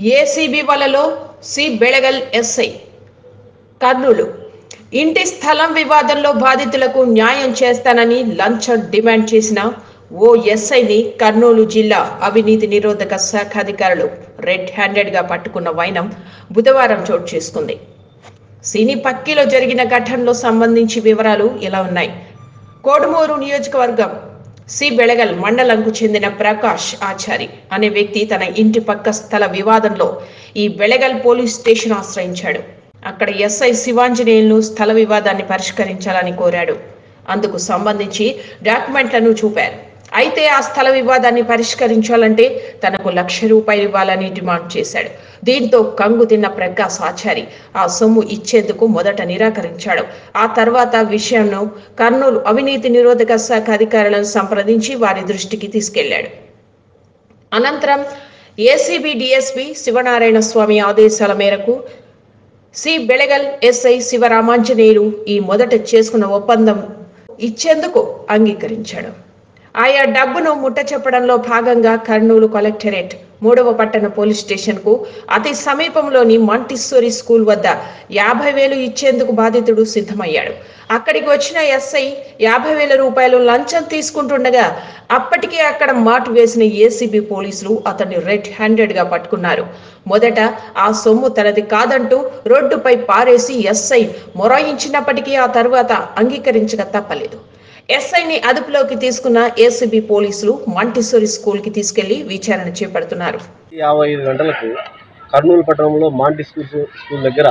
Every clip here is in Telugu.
ఏసీబీ వలలో సి బెళగల్ ఎస్ఐ కర్నూలు ఇంటి స్థలం వివాదంలో బాధితులకు న్యాయం చేస్తానని లంచం డిమాండ్ చేసిన ఓ ఎస్ఐని కర్నూలు జిల్లా అవినీతి నిరోధక శాఖ అధికారులు రెడ్ హ్యాండెడ్గా పట్టుకున్న వైనం బుధవారం చోటు చేసుకుంది సినీ పక్కిలో జరిగిన ఘటనలో సంబంధించి వివరాలు ఇలా ఉన్నాయి కోడుమూరు నియోజకవర్గం సి బెళగల్ మండలంకు చెందిన ప్రకాష్ ఆచారి అనే వ్యక్తి తన ఇంటి పక్క స్థల వివాదంలో ఈ బెళగల్ పోలీస్ స్టేషన్ ఆశ్రయించాడు అక్కడ ఎస్ఐ శివాంజనేయులను స్థల వివాదాన్ని పరిష్కరించాలని కోరాడు అందుకు సంబంధించి డాక్యుమెంట్లను చూపారు అయితే ఆ స్థల వివాదాన్ని పరిష్కరించాలంటే తనకు లక్ష రూపాయలు ఇవ్వాలని డిమాండ్ చేశాడు దీంతో కంగు తిన్న ప్రకాశ్ ఆచారి ఆ సొమ్ము ఇచ్చేందుకు మొదట నిరాకరించాడు ఆ తర్వాత విషయంను కర్నూలు అవినీతి నిరోధక శాఖ అధికారులను సంప్రదించి వారి దృష్టికి తీసుకెళ్లాడు అనంతరం ఏసీబీ డిఎస్పి శివనారాయణ స్వామి ఆదేశాల మేరకు సి బెళగల్ ఎస్ఐ శివరామాంజనేయులు ఈ మొదట చేసుకున్న ఒప్పందం ఇచ్చేందుకు అంగీకరించాడు ఆయా డబ్బును ముట్ట చెప్పడంలో భాగంగా కర్నూలు కలెక్టరేట్ మూడవ పట్టణ పోలీస్ స్టేషన్కు అతి సమీపంలోని మంటిస్సోరి స్కూల్ వద్ద యాభై వేలు ఇచ్చేందుకు బాధితుడు సిద్ధమయ్యాడు అక్కడికి వచ్చిన ఎస్ఐ యాభై వేల రూపాయలు లంచం తీసుకుంటుండగా అప్పటికే అక్కడ మాటు వేసిన ఏసీబీ పోలీసులు అతన్ని రెడ్ హ్యాండెడ్గా పట్టుకున్నారు మొదట ఆ సొమ్ము తనది కాదంటూ రోడ్డుపై పారేసి ఎస్ఐ మొరాయించినప్పటికీ ఆ తర్వాత అంగీకరించక తప్పలేదు ఎస్ఐని అదుపులోకి తీసుకున్న ఏసీబీ పోలీసులు మంటిసోరి స్కూల్కి తీసుకెళ్లి విచారణ చేపడుతున్నారు యాభై ఐదు గంటలకు కర్నూలు పట్టణంలో మాంటి స్కూల్ స్కూల్ దగ్గర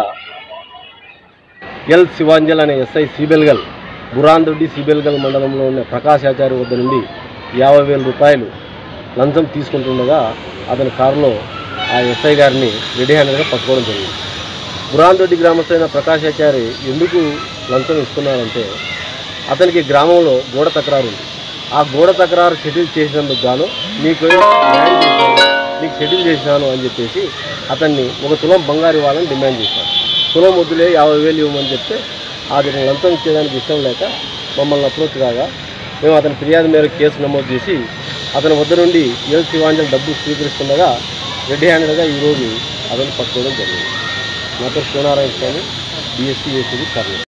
ఎల్ శివాంజల్ అనే ఎస్ఐ సిబెల్గల్ బురాన్ రెడ్డి సిబెల్గల్ మండలంలో ఉన్న ప్రకాశ్ ఆచార్య వద్ద నుండి యాభై వేల రూపాయలు లంచం తీసుకుంటుండగా అతని కారులో ఆ ఎస్ఐ గారిని రెడీ హ్యాండెడ్గా పట్టుకోవడం జరిగింది బురాన్ రెడ్డి గ్రామస్తులైన ప్రకాశ్ ఆచారి ఎందుకు లంచం ఇస్తున్నారంటే అతనికి గ్రామంలో గోడ తకరారు ఉంది ఆ గోడ తకరారు షెటిల్ చేసినందుకు గాను నీకు న్యాయం చేశాను నీకు షెటిల్ చేసినాను అని చెప్పేసి అతన్ని ఒక తులం బంగారు ఇవ్వాలని డిమాండ్ చేశాను తులం వద్దులే యాభై వేలు ఇవ్వమని చెప్తే అతను లంచం ఇచ్చేదానికి ఇష్టం లేక మమ్మల్ని అప్రోచ్ కాగా మేము అతని ఫిర్యాదు మేరకు కేసు నమోదు చేసి అతని వద్ద నుండి ఎల్ శివాంజల్ డబ్బు స్వీకరిస్తుండగా రెడ్డి హ్యాండెడ్గా ఈరోజు అతను పట్టుకోవడం జరిగింది నా పేరు శివనారాయణ స్వామి డిఎస్పీ ఏసీబీ కర్నూలు